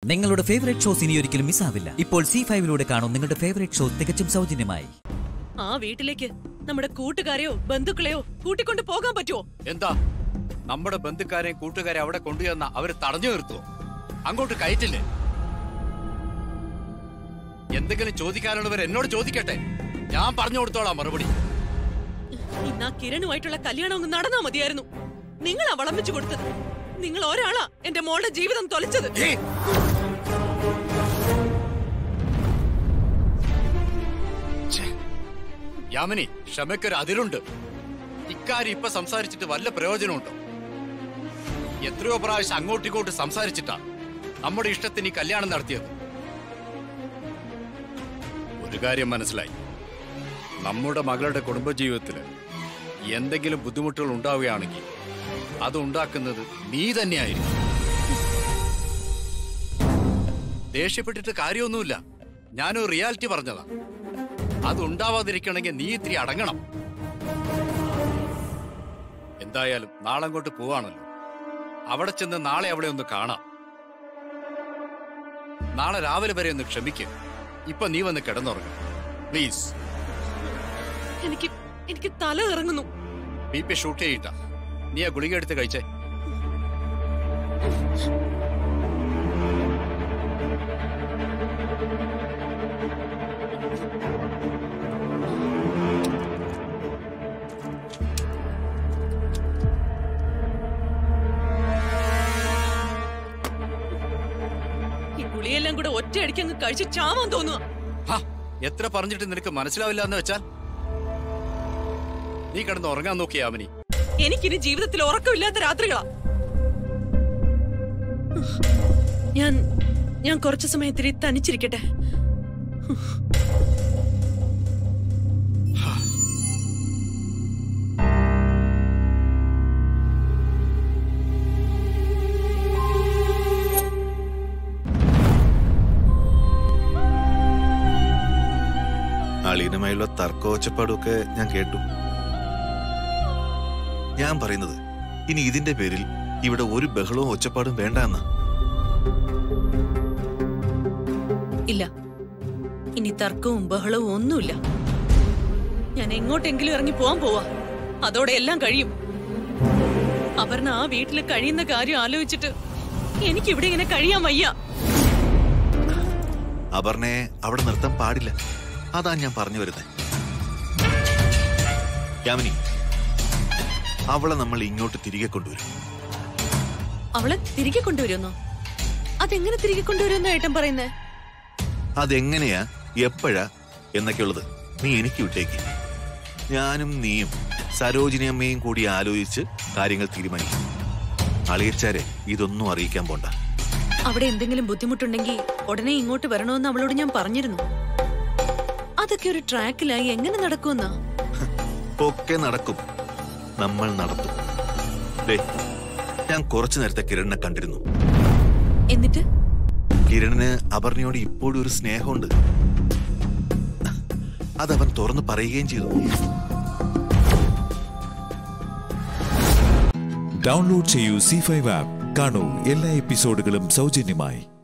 നിങ്ങളുടെ favourite shows ഇനി ഒരിക്കലും മിസ്സാവില്ല ഇപ്പോൾ സി ഫൈവിലൂടെ കാണും നിങ്ങളുടെ ഫേവറേറ്റ് ഷോ തികച്ചും സൗജന്യമായി ആ വീട്ടിലേക്ക് നമ്മുടെ കൂട്ടുകാരെയോ ബന്ധുക്കളെയോ കൂട്ടിക്കൊണ്ട് പോകാൻ പറ്റുമോ എന്താ നമ്മുടെ ബന്ധുക്കാരെയും കൂട്ടുകാരെ അവിടെ കൊണ്ടുചെന്ന അവര് തടഞ്ഞു നിർത്തുവോ അങ്ങോട്ട് കയറ്റില്ലേ എന്തെങ്കിലും ചോദിക്കാനുള്ളവർ എന്നോട് ചോദിക്കട്ടെ ഞാൻ പറഞ്ഞു കൊടുത്തോളാം മറുപടി ഇന്ന് ആ കിരണുമായിട്ടുള്ള കല്യാണം അങ്ങ് നടന്നാ മതിയായിരുന്നു നിങ്ങളാ വളമ്പിച്ചു കൊടുത്തത് നിങ്ങൾ ഒരാളാ എന്റെ മോളുടെ ജീവിതം തൊലച്ചത് ഏയ്! ഛേ, യാമിനി ക്ഷമയ്ക്കൊരു അതിരുണ്ട് ഇക്കാര്യം ഇപ്പൊ സംസാരിച്ചിട്ട് വല്ല പ്രയോജനമുണ്ടോ എത്രയോ പ്രാവശ്യം അങ്ങോട്ടും ഇങ്ങോട്ടും സംസാരിച്ചിട്ടാ നമ്മുടെ ഇഷ്ടത്തിന് ഈ കല്യാണം നടത്തിയത് ഒരു കാര്യം മനസ്സിലായി നമ്മുടെ മകളുടെ കുടുംബജീവിതത്തില് എന്തെങ്കിലും ബുദ്ധിമുട്ടുകൾ ഉണ്ടാവുകയാണെങ്കിൽ അത് ഉണ്ടാക്കുന്നത് നീ തന്നെയായിരിക്കും ദേഷ്യപ്പെട്ടിട്ട് കാര്യമൊന്നുമില്ല ഞാനൊരു റിയാലിറ്റി പറഞ്ഞതാ അത് ഉണ്ടാവാതിരിക്കണമെങ്കിൽ നീ ഇത്തിരി അടങ്ങണം എന്തായാലും നാളെ അങ്ങോട്ട് പോവാണല്ലോ അവിടെ ചെന്ന് നാളെ അവിടെ ഒന്ന് കാണാം നാളെ രാവിലെ വരെ ഒന്ന് ക്ഷമിക്കും ഇപ്പൊ നീ വന്ന് കിടന്നുറങ്ങും പ്ലീസ് എനിക്ക് എനിക്ക് തല ഇറങ്ങുന്നു ബി പി ഷൂട്ട് ചെയ്യിട്ട നീ ആ ഗുളിക എടുത്ത് കഴിച്ചേ ഈ ഗുളിയെല്ലാം കൂടെ ഒറ്റയടിക്ക് അങ്ങ് കഴിച്ച് ചാവാൻ തോന്നുക ഹാ, എത്ര പറഞ്ഞിട്ട് നിനക്ക് മനസ്സിലാവില്ല എന്ന് വെച്ചാൽ നീ കിടന്ന് ഉറങ്ങാൻ നോക്കിയാ അവനി എനിക്കിനി ജീവിതത്തിൽ ഉറക്കമില്ലാത്ത രാത്രികളാ ഞാൻ ഞാൻ കുറച്ചു സമയത്തിരി തനിച്ചിരിക്കട്ടെ അളീനുമായുള്ള തർക്ക ഒച്ചപ്പാടുമൊക്കെ ഞാൻ കേട്ടു ഞാൻ പറയുന്നത് ഇനി ഇതിന്റെ പേരിൽ ഇവിടെ ഒരു ബഹളവും ഒച്ചപ്പാടും വേണ്ട എന്നാ ഇല്ല ഇനി തർക്കവും ബഹളവും ഒന്നുമില്ല ഞാൻ എങ്ങോട്ടെങ്കിലും ഇറങ്ങി പോവാൻ പോവാ അതോടെ എല്ലാം കഴിയും അപർണ ആ വീട്ടിൽ കഴിയുന്ന കാര്യം ആലോചിച്ചിട്ട് എനിക്ക് ഇവിടെ ഇങ്ങനെ കഴിയാൻ വയ്യ അപർണയെ അവിടെ നിർത്താൻ പാടില്ല അതാ ഞാൻ പറഞ്ഞു വരുന്നത് യാമിനി അവളെ നമ്മൾ ഇങ്ങോട്ട് തിരികെ കൊണ്ടുവരും അവളെ തിരികെ കൊണ്ടുവരുന്നോ അതെങ്ങനെ തിരികെ കൊണ്ടുവരുമെന്നോ ഏട്ടൻ പറയുന്നേ അതെങ്ങനെയാ എപ്പോഴാ എന്നൊക്കെയുള്ളത് നീ എനിക്ക് വിട്ടേക്ക് ഞാനും നീയും സരോജിനി അമ്മയും കൂടി ആലോചിച്ച് കാര്യങ്ങൾ തീരുമാനിക്കും അളിയച്ചാരെ ഇതൊന്നും അറിയിക്കാൻ പോണ്ട അവിടെ എന്തെങ്കിലും ബുദ്ധിമുട്ടുണ്ടെങ്കിൽ ഉടനെ ഇങ്ങോട്ട് വരണമെന്ന് അവളോട് ഞാൻ പറഞ്ഞിരുന്നു അതൊക്കെ ഒരു ട്രാക്കിലായി എങ്ങനെ നടക്കുമെന്നാ ഒക്കെ നടക്കും നമ്മൾ നടത്തും ദേ ഞാൻ കുറച്ചു നേരത്തെ കിരണിനെ കണ്ടിരുന്നു എന്നിട്ട് കിരണിന് അപർണയോട് ഇപ്പോഴും ഒരു സ്നേഹമുണ്ട് അതവൻ തുറന്നു പറയുകയും ചെയ്തു ഡൗൺലോഡ് ചെയ്യൂ സി ഫൈവ് ആപ്പ് കാണൂ എല്ലാ എപ്പിസോഡുകളും സൗജന്യമായി